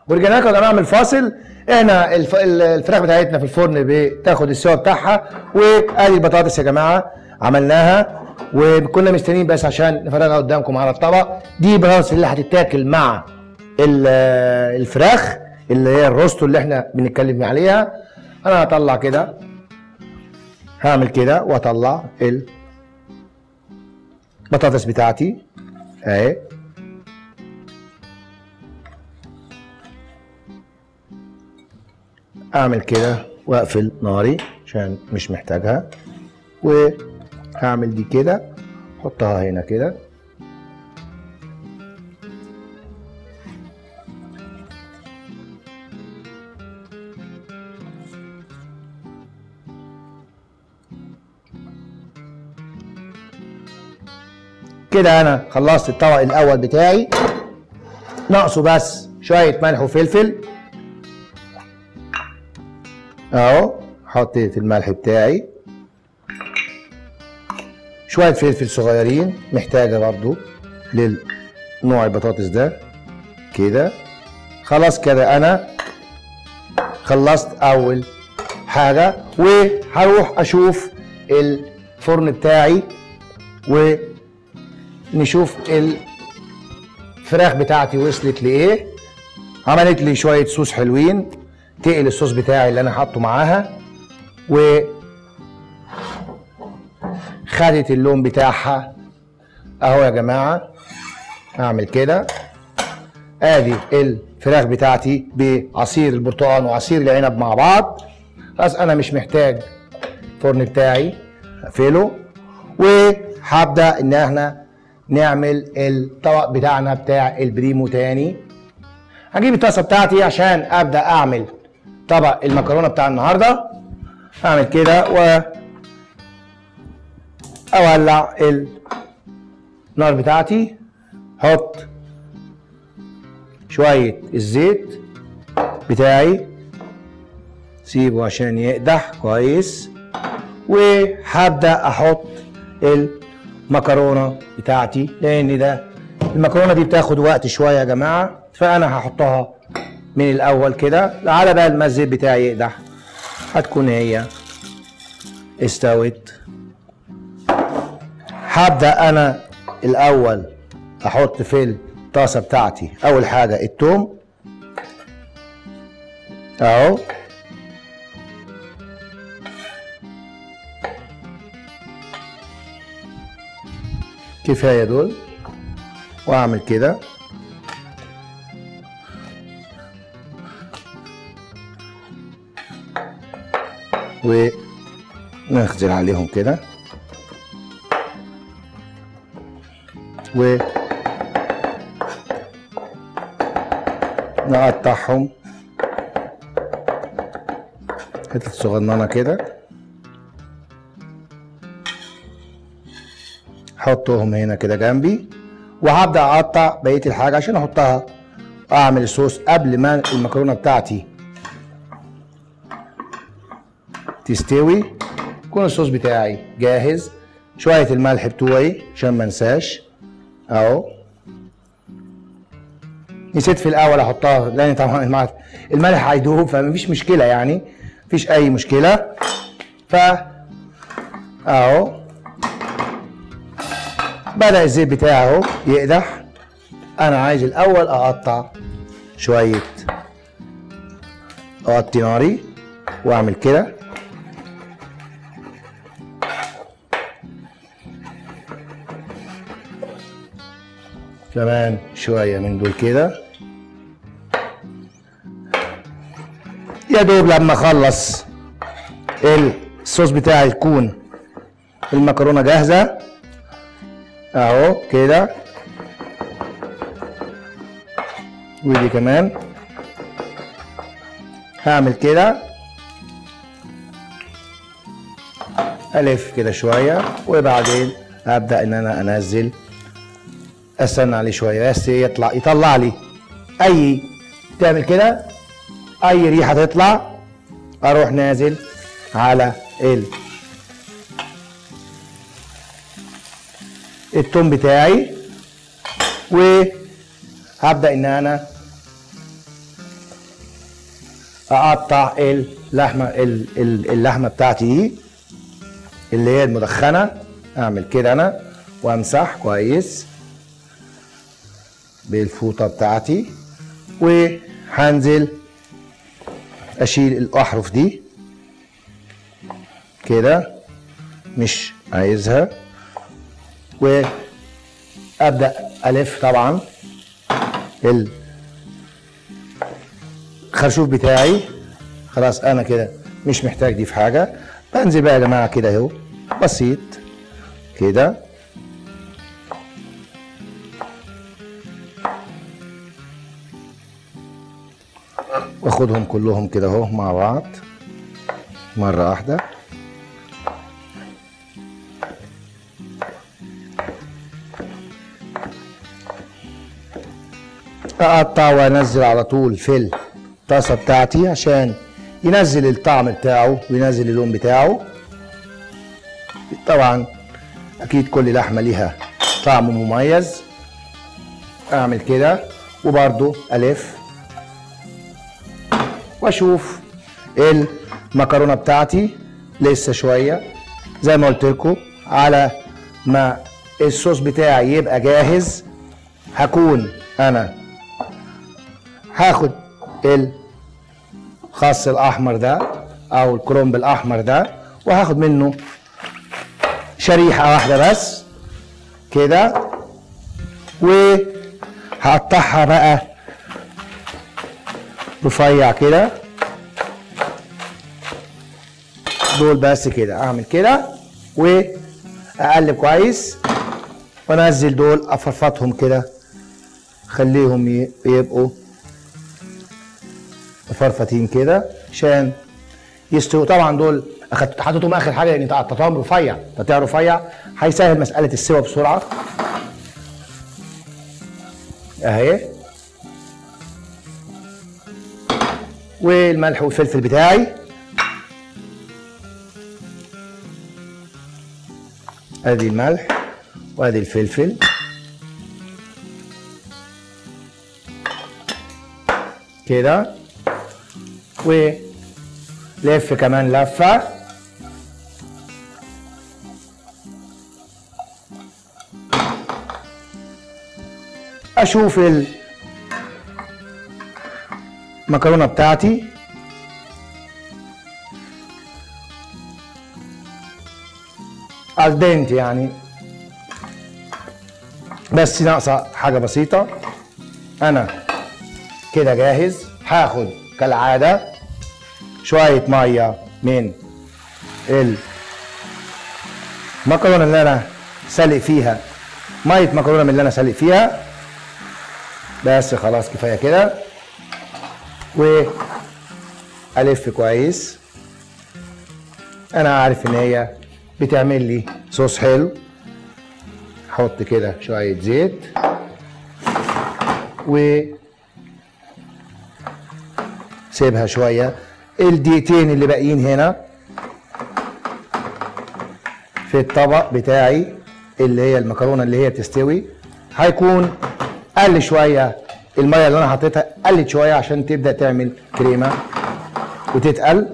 ورجعنا لكم يا جماعه من الفاصل احنا الف... الفراخ بتاعتنا في الفرن بتاخد السوا بتاعها وادي البطاطس يا جماعه عملناها وكنا مستنيين بس عشان نفرغها قدامكم على الطبق دي البطاطس اللي هتتاكل مع ال- الفراخ اللي هي الروستو اللي احنا بنتكلم عليها انا هطلع كده هعمل كده واطلع البطاطس بتاعتي اهي اعمل كده واقفل ناري عشان مش محتاجها وهعمل دي كده احطها هنا كده كده انا خلصت الطبق الاول بتاعي ناقصه بس شويه ملح وفلفل اهو حطيت الملح بتاعي شويه فلفل صغيرين محتاجه برضو للنوع البطاطس ده كده خلاص كده انا خلصت اول حاجه وهروح اشوف الفرن بتاعي ونشوف الفراخ بتاعتي وصلت لايه عملت لي شويه صوص حلوين تقل الصوص بتاعي اللي انا حاطه معاها و خدت اللون بتاعها اهو يا جماعه هعمل كده ادي الفراخ بتاعتي بعصير البرتقال وعصير العنب مع بعض خلاص انا مش محتاج الفرن بتاعي اقفله وهبدا ان احنا نعمل الطبق بتاعنا بتاع البريمو تاني هجيب الطاسه بتاعتي عشان ابدا اعمل طبق المكرونه بتاع النهارده اعمل كده و اولع النار بتاعتي حط شويه الزيت بتاعي سيبه عشان يقدح كويس وهبدا احط المكرونه بتاعتي لان ده المكرونه دي بتاخد وقت شويه يا جماعه فانا هحطها من الاول كده على بال ما الزيت بتاعي يقدح هتكون هي استوت هبدا انا الاول احط في الطاسه بتاعتي اول حاجه التوم اهو كفايه دول واعمل كده ونخزل عليهم كده و نقطعهم حتت صغننه كده احطهم هنا كده جنبي وهبدا اقطع بقيه الحاجه عشان احطها اعمل الصوص قبل ما المكرونه بتاعتي تستوي يكون الصوص بتاعي جاهز شويه الملح بتوعي عشان ما انساش اهو نسيت في الاول احطها لان طبعا الملح الملح هيدوب فمفيش مشكله يعني مفيش اي مشكله ف اهو بدا الزيت بتاعي اهو يقدح انا عايز الاول اقطع شويه اغطي ناري واعمل كده كمان شويه من دول كده يا دوب لما اخلص الصوص بتاعي يكون المكرونه جاهزه اهو كده ودي كمان هعمل كده الف كده شويه وبعدين هبدا ان انا انزل استنى عليه شويه بس يطلع يطلع لي اي تعمل كده اي ريحه تطلع اروح نازل على ال التوم بتاعي وهبدا ان انا اقطع اللحمه ال- ال- اللحمه بتاعتي دي اللي هي المدخنه اعمل كده انا وامسح كويس بالفوطه بتاعتي وهنزل اشيل الاحرف دي كده مش عايزها وابدا الف طبعا الخرشوف بتاعي خلاص انا كده مش محتاج دي في حاجه بنزل بقى يا جماعه كده اهو بسيط كده واخدهم كلهم كده اهو مع بعض مره واحده اقطع وانزل على طول في الطاسه بتاعتي عشان ينزل الطعم بتاعه وينزل اللون بتاعه طبعا اكيد كل لحمه ليها طعم مميز اعمل كده وبرضو الف واشوف المكرونه بتاعتي لسه شويه زي ما قلت لكم على ما الصوص بتاعي يبقى جاهز هكون انا هاخد الخس الاحمر ده او الكرنب الاحمر ده وهاخد منه شريحه واحده بس كده وهقطعها بقى رفيع كده دول بس كده اعمل كده واقلب كويس وانزل دول افرفطهم كده خليهم ي- يبقوا مفرفتين كده عشان يستووا طبعا دول اخدت حطيتهم اخر حاجه لان قطعتهم رفيع تقطيع رفيع هيسهل مساله السوا بسرعه اهي والملح والفلفل بتاعي ادي الملح وادي الفلفل كده ولف كمان لفه اشوف المكرونه بتاعتي الدنت يعني بس ناقصه حاجه بسيطه انا كده جاهز هاخد كالعاده شويه ميه من المكرونه اللي انا سالق فيها ميه مكرونه من اللي انا سالق فيها بس خلاص كفايه كده والف كويس انا عارف ان هي بتعمل لي صوص حلو احط كده شويه زيت و سيبها شويه الدقيقتين اللي باقيين هنا في الطبق بتاعي اللي هي المكرونه اللي هي تستوي هيكون قل شويه الميه اللي انا حطيتها قلت شويه عشان تبدا تعمل كريمه وتتقل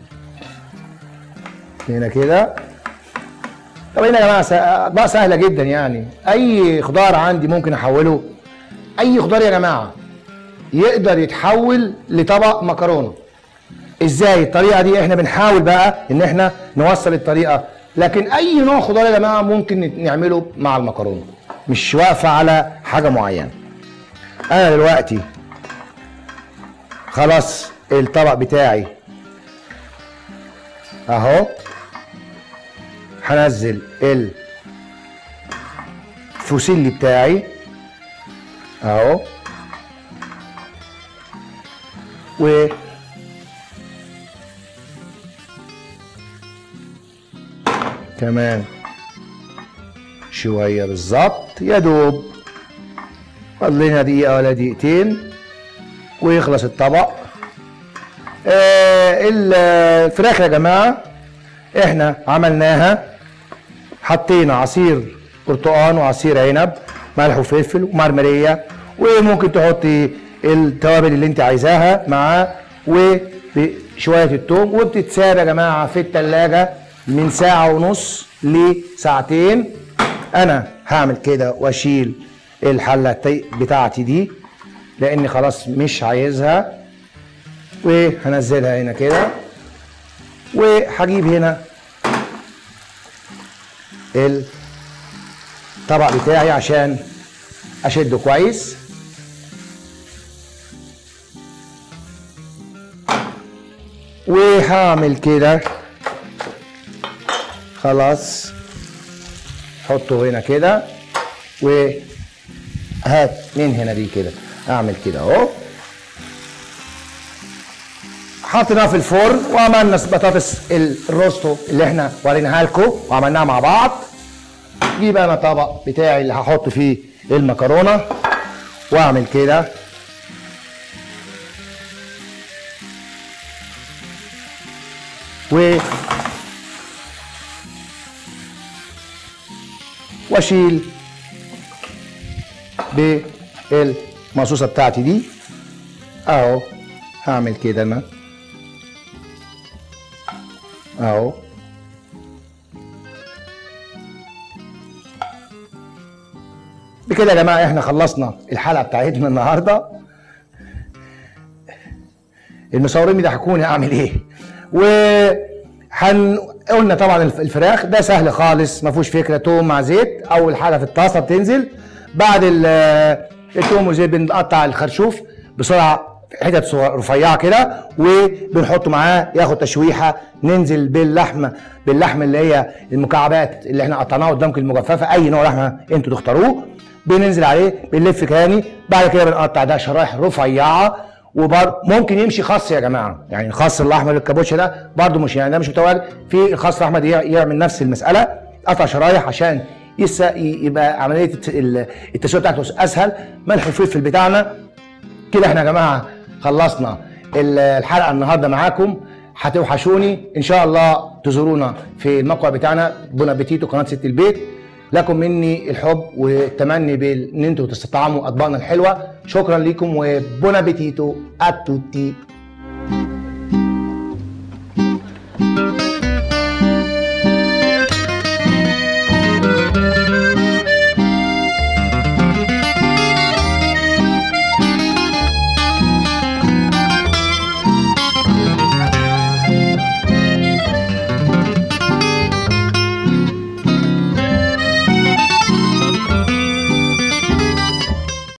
هنا كده طب هنا يا جماعه س- اطباق سهله جدا يعني اي خضار عندي ممكن احوله اي خضار يا جماعه يقدر يتحول لطبق مكرونه ازاي الطريقه دي احنا بنحاول بقى ان احنا نوصل الطريقه لكن اي نوع خضار يا جماعه ممكن نعمله مع المكرونه مش واقفه على حاجه معينه انا دلوقتي خلاص الطبق بتاعي اهو هنزل الفوسيلي بتاعي اهو و كمان شويه بالظبط يا دوب فاضل لنا دقيقه ولا دقيقتين ويخلص الطبق آه الفراخ يا جماعه احنا عملناها حطينا عصير برتقان وعصير عنب ملح وفلفل ومرمريه وممكن تحطي التوابل اللي انت عايزاها معاه وشويه التوم وبتتساب يا جماعه في التلاجة من ساعه ونص لساعتين انا هعمل كده واشيل الحله التي- بتاعتي دي لاني خلاص مش عايزها وهنزلها هنا كده وهجيب هنا الطبق بتاعي عشان اشده كويس وهعمل كده خلاص حطه هنا كده وهات من هنا دي كده اعمل كده اهو حطيناها في الفرن وعملنا بطاطس الروستو اللي احنا وريناها لكم وعملناها مع بعض جيب انا طبق بتاعي اللي هحط فيه المكرونه واعمل كده و واشيل بالمصوصه بتاعتي دي اهو هعمل كده انا اهو بكده يا جماعه احنا خلصنا الحلقه بتاعتنا النهارده المصورين بيضحكوني اعمل ايه و حن قلنا طبعا الف- الفراخ ده سهل خالص ما فيهوش فكره توم مع زيت اول حاجه في الطاسه بتنزل بعد ال- التوم والزيت بنقطع الخرشوف بسرعه حتت صغ- رفيعه كده وبنحطه معاه ياخد تشويحه ننزل باللحمه باللحم اللي هي المكعبات اللي احنا قطعناها قدامكم المجففه اي نوع لحمه انتوا تختاروه بننزل عليه بنلف تاني بعد كده بنقطع ده شرايح رفيعه وبر ممكن يمشي خاص يا جماعه يعني الخاص الاحمر الكابوتشا ده برده مش يعني ده مش متواجد في الخاص الاحمر يع- يعمل نفس المساله قطع شرايح عشان يس يبقى عمليه الت- ال- التسويه بتاعته اسهل ملح وفلفل بتاعنا كده احنا يا جماعه خلصنا ال- الحلقه النهارده معاكم هتوحشوني ان شاء الله تزورونا في الموقع بتاعنا بون ابيتيتو قناه ست البيت لكم مني الحب والتمني بال- ان انتوا تستطعموا اطباقنا الحلوه شكرا لكم وبون ابيتيتو اتوتي